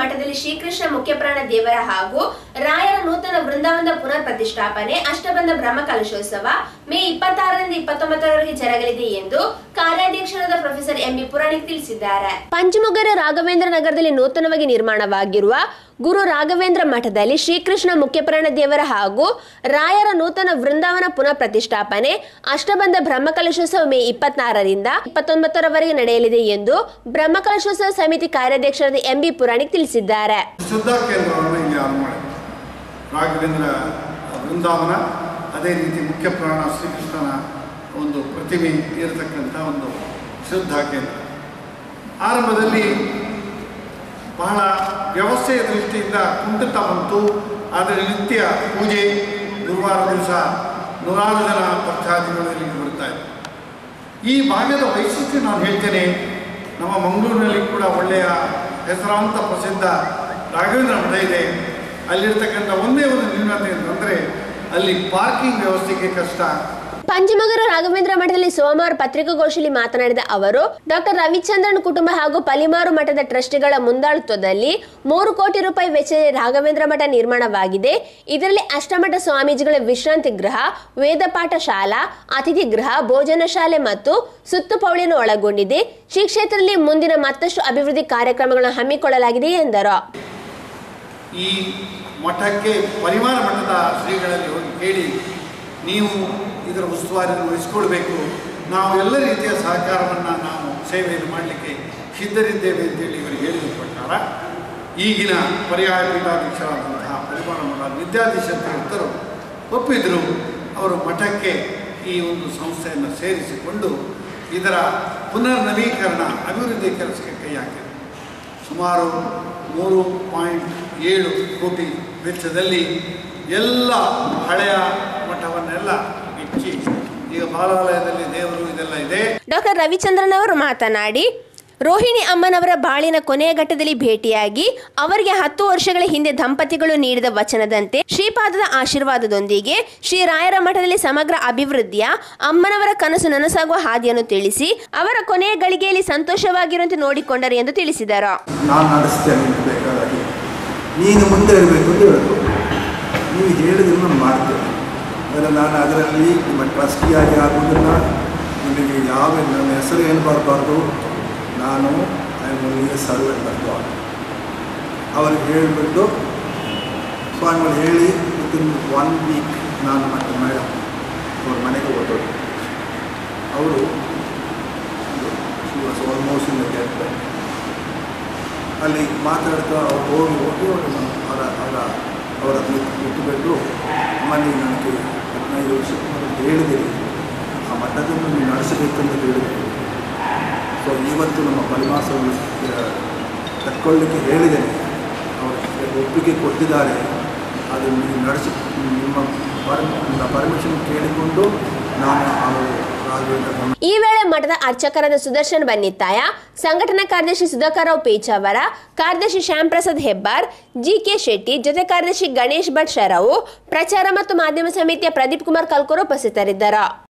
ಮಠದಲ್ಲಿ ಶ್ರೀಕೃಷ್ಣ ಮುಖ್ಯಪ್ರಾಣ ದೇವರ ಹಾಗೂ ರಾಯರ ನೂತನ ವೃಂದಾವನದ ಪುನರ್ ಪ್ರತಿಷ್ಠಾಪನೆ ಅಷ್ಟಬಂಧ ಬ್ರಹ್ಮ ಕಲಶೋತ್ಸವ ಮೇ ಇಪ್ಪತ್ತಾರರಿಂದ ಇಪ್ಪತ್ತೊಂಬತ್ತರವರೆಗೆ ಜರಗಲಿದೆ ಎಂದು ಕಾರ್ಯಾಧ್ಯಕ್ಷರಾದ ಪ್ರೊಫೆಸರ್ ಎಂಬಿ ಪುರಾಣಿಕ್ ತಿಳಿಸಿದ್ದಾರೆ ಪಂಚಮುಗರ ರಾಘವೇಂದ್ರ ನಗರದಲ್ಲಿ ನೂತನವಾಗಿ ನಿರ್ಮಾಣವಾಗಿರುವ ಗುರು ರಾಘವೇಂದ್ರ ಮಠದಲ್ಲಿ ಶ್ರೀಕೃಷ್ಣ ಮುಖ್ಯಪ್ರಾಣ ದೇವರ ಹಾಗೂ ರಾಯರ ನೂತನ ವೃಂದಾವನ ಪುನಃ ಪ್ರತಿಷ್ಠಾಪನೆ ಅಷ್ಟಬಂಧ ಬ್ರಹ್ಮಕಲಶೋತ್ಸವ ಮೇ ಇಪ್ಪತ್ನಾರರಿಂದ ಇಪ್ಪತ್ತೊಂಬತ್ತರವರೆಗೆ ನಡೆಯಲಿದೆ ಎಂದು ಬ್ರಹ್ಮಕಲಶೋತ್ಸವ ಸಮಿತಿ ಕಾರ್ಯಾಧ್ಯಕ್ಷರಾದ ಎಂಬಿ ಪುರಾಣಿಕ್ ತಿಳಿಸಿದ್ದಾರೆ ಶ್ರದ್ಧಾ ಕೇಂದ್ರವನ್ನು ಇಲ್ಲಿ ಆರಂಭ ಮಾಡಿದೆ ರಾಘವೇಂದ್ರ ವೃಂದಾವನ ಅದೇ ರೀತಿ ಮುಖ್ಯ ಪ್ರಾಣ ಶ್ರೀಕೃಷ್ಣನ ಒಂದು ಪ್ರತಿಮೆ ಇರತಕ್ಕಂಥ ಒಂದು ಶ್ರದ್ಧಾ ಕೇಂದ್ರ ಆರಂಭದಲ್ಲಿ ಬಹಳ ವ್ಯವಸ್ಥೆಯ ದೃಷ್ಟಿಯಿಂದ ಕುಂಠಿತ ಬಂತು ಆದರೆ ನಿತ್ಯ ಪೂಜೆ ಗುರುವಾರ ದಿವಸ ನೂರಾರು ಜನ ಭಕ್ತಾದಿಗಳು ಇಲ್ಲಿಗೆ ಬರ್ತಾ ಇದ್ದಾರೆ ಈ ಭಾಗದ ವೈಶಿಷ್ಟ್ಯ ನಾನು ಹೇಳ್ತೇನೆ ನಮ್ಮ ಮಂಗಳೂರಿನಲ್ಲಿ ಕೂಡ ಒಳ್ಳೆಯ ಹೆಸರಾಂತ ಪ್ರಸಿದ್ಧ ರಾಘವೇಂದ್ರ ಮಠ ಇದೆ ಅಲ್ಲಿರ್ತಕ್ಕಂಥ ಒಂದೇ ಒಂದು ನ್ಯೂನತೆ ಅಂತಂದರೆ ಅಲ್ಲಿ ಪಾರ್ಕಿಂಗ್ ವ್ಯವಸ್ಥೆಗೆ ಕಷ್ಟ ಪಂಚಮಗರ ರಾಘವೇಂದ್ರ ಮಠದಲ್ಲಿ ಸೋಮವಾರ ಪತ್ರಿಕಾಗೋಷ್ಠಿಯಲ್ಲಿ ಮಾತನಾಡಿದ ಅವರು ಡಾಕ್ಟರ್ ರವಿಚಂದ್ರನ್ ಕುಟುಂಬ ಹಾಗೂ ಪಲಿಮಾರು ಮಠದ ಟ್ರಸ್ಟಿಗಳ ಮುಂದಾಳತ್ವದಲ್ಲಿ ಮೂರು ಕೋಟಿ ರೂಪಾಯಿ ವೆಚ್ಚದಲ್ಲಿ ರಾಘವೇಂದ್ರ ಮಠ ನಿರ್ಮಾಣವಾಗಿದೆ ಇದರಲ್ಲಿ ಅಷ್ಟಮಠ ಸ್ವಾಮೀಜಿಗಳ ವಿಶ್ರಾಂತಿ ಗೃಹ ವೇದಪಾಠ ಶಾಲಾ ಅತಿಥಿ ಗೃಹ ಭೋಜನ ಶಾಲೆ ಮತ್ತು ಸುತ್ತುಪೌಳಿಯನ್ನು ಒಳಗೊಂಡಿದೆ ಶ್ರೀ ಕ್ಷೇತ್ರದಲ್ಲಿ ಮುಂದಿನ ಮತ್ತಷ್ಟು ಅಭಿವೃದ್ಧಿ ಕಾರ್ಯಕ್ರಮಗಳನ್ನು ಹಮ್ಮಿಕೊಳ್ಳಲಾಗಿದೆ ಎಂದರು ಈ ಮಠಕ್ಕೆ ಪರಿವಾರ ಮಠದ ಶ್ರೀಗಳಲ್ಲಿ ಹೋಗಿ ಕೇಳಿ ನೀವು ಇದರ ಉಸ್ತುವಾರಿಯನ್ನು ವಹಿಸ್ಕೊಳ್ಬೇಕು ನಾವು ಎಲ್ಲ ರೀತಿಯ ಸಹಕಾರವನ್ನು ನಾವು ಸೇವೆಯನ್ನು ಮಾಡಲಿಕ್ಕೆ ಸಿದ್ಧರಿದ್ದೇವೆ ಅಂತೇಳಿ ಇವರಿಗೆ ಹೇಳಿದ ಪ್ರಕಾರ ಈಗಿನ ಪರ್ಯಾಯ ಪೀಠಾಧ್ಯಕ್ಷರಾದಂತಹ ಪರಿವಾರ ಮಠ ವಿದ್ಯಾಧೀಶ ಇದ್ದರು ಒಪ್ಪಿದ್ರು ಅವರು ಮಠಕ್ಕೆ ಈ ಒಂದು ಸಂಸ್ಥೆಯನ್ನು ಸೇರಿಸಿಕೊಂಡು ಇದರ ಪುನರ್ ನವೀಕರಣ ಅಭಿವೃದ್ಧಿ ಕೆಲಸಕ್ಕೆ ಕೈ ಹಾಕಿದರು ಸುಮಾರು ಮೂರು ಪಾಯಿಂಟ್ ಏಳು ಕೋಟಿ ವೆಚ್ಚದಲ್ಲಿ ಎಲ್ಲ ಹಳೆಯ ಮಠವನ್ನೆಲ್ಲ ಬಿಚ್ಚಿ ಈಗ ಬಾಲಾಲಯದಲ್ಲಿ ದೇವರು ಇದೆಲ್ಲ ಇದೆ ಡಾಕ್ಟರ್ ರವಿಚಂದ್ರನ್ ಅವರು ಮಾತನಾಡಿ ರೋಹಿಣಿ ಅಮ್ಮನವರ ಬಾಳಿನ ಕೊನೆಯ ಘಟ್ಟದಲ್ಲಿ ಭೇಟಿಯಾಗಿ ಅವರಿಗೆ ಹತ್ತು ವರ್ಷಗಳ ಹಿಂದೆ ದಂಪತಿಗಳು ನೀಡಿದ ವಚನದಂತೆ ಶ್ರೀಪಾದದ ಆಶೀರ್ವಾದದೊಂದಿಗೆ ಶ್ರೀ ರಾಯರ ಮಠದಲ್ಲಿ ಸಮಗ್ರ ಅಭಿವೃದ್ಧಿಯ ಅಮ್ಮನವರ ಕನಸು ನನಸಾಗುವ ಹಾದಿಯನ್ನು ತಿಳಿಸಿ ಅವರ ಕೊನೆಯ ಗಳಿಗೆಯಲ್ಲಿ ಸಂತೋಷವಾಗಿರುವಂತೆ ನೋಡಿಕೊಂಡರು ಎಂದು ತಿಳಿಸಿದರು ನಾನು ನಡೆಸ್ತೇನೆ ನಿಮ್ಗೆ ಬೇಕಾದಾಗಿ ನೀನು ಮುಂದೆ ಇರಬೇಕು ಅಂತ ಹೇಳೋದು ನೀವು ಹೇಳಿದ್ರೆ ನಾನು ಮಾಡ್ತೇನೆ ಅಂದರೆ ನಾನು ಅದರಲ್ಲಿ ನಿಮ್ಮ ಟ್ರಸ್ಟಿಯಾಗಿ ಆಗುವುದನ್ನು ನಿಮಗೆ ಯಾವ ನನ್ನ ಹೆಸರು ಏನು ಬರಬಾರ್ದು ನಾನು ಐ ಓನ್ಲಿ ಸರ್ವೆಂಟ್ ಅಂತ ಅವ್ರಿಗೆ ಹೇಳಿಬಿಟ್ಟು ಸ್ವಾಮಿಗಳು ಹೇಳಿ ವಿತಿನ್ ಒನ್ ವೀಕ್ ನಾನು ಮತ್ತೆ ಮೇಡಮ್ ಅವ್ರ ಮನೆಗೆ ಹೋದೋದು ಅವರು ಆಲ್ಮೋಸ್ಟ್ ಇನ್ ಗೆಟ್ ಅಲ್ಲಿ ಮಾತಾಡ್ತಾ ಅವ್ರು ಹೋಗಿ ಹೋಗಿ ಅವರು ನಮ್ಮ- ಅವರ ಅವರ ಅವರ ಬಿಟ್ಟುಬಿಟ್ಟು ಮನೆ ನನಗೆ ಹದಿನೈದು ವರ್ಷ ಮೊದಲು ಹೇಳಿದಿರಿ ಆ ಮಠದಲ್ಲಿ ನೀವು ನಡೆಸಬೇಕಂತ ಹೇಳಿದರು ಸೊ ಇವತ್ತು ನಮ್ಮ ಪರಿಮಾಸವನ್ನು ತಕ್ಕೊಳ್ಳಿಕ್ಕೆ ಹೇಳಿದ್ದೇನೆ ಅವರು ಒಪ್ಪಿಗೆ ಕೊಟ್ಟಿದ್ದಾರೆ ಅದನ್ನು ನೀವು ನಡೆಸಿ ನಿಮ್ಮ ಪರ್ಮ ಪರ್ಮಿಷನ್ ಕೇಳಿಕೊಂಡು ನಾನು ಅವರು ರಾಘವೇಂದ್ರ ಈ ವೇಳೆ ಮಠದ ಅರ್ಚಕರಾದ ಸುದರ್ಶನ್ ಬನ್ನಿತ್ತಾಯ ಸಂಘಟನಾ ಕಾರ್ಯದರ್ಶಿ ಸುಧಾಕರ್ ರಾವ್ ಪೇಚಾವರ ಕಾರ್ಯದರ್ಶಿ ಶ್ಯಾಮ್ ಪ್ರಸಾದ್ ಹೆಬ್ಬಾರ್ ಜಿ ಕೆ ಶೆಟ್ಟಿ ಜೊತೆ ಕಾರ್ಯದರ್ಶಿ ಗಣೇಶ್ ಭಟ್ ಶರವು ಪ್ರಚಾರ ಮತ್ತು ಮಾಧ್ಯಮ ಸಮಿತಿಯ ಪ್ರದೀಪ್ ಕುಮಾರ್ ಕಲ್ಕೂರು ಉಪಸ್ಥಿತರಿದ್ದರು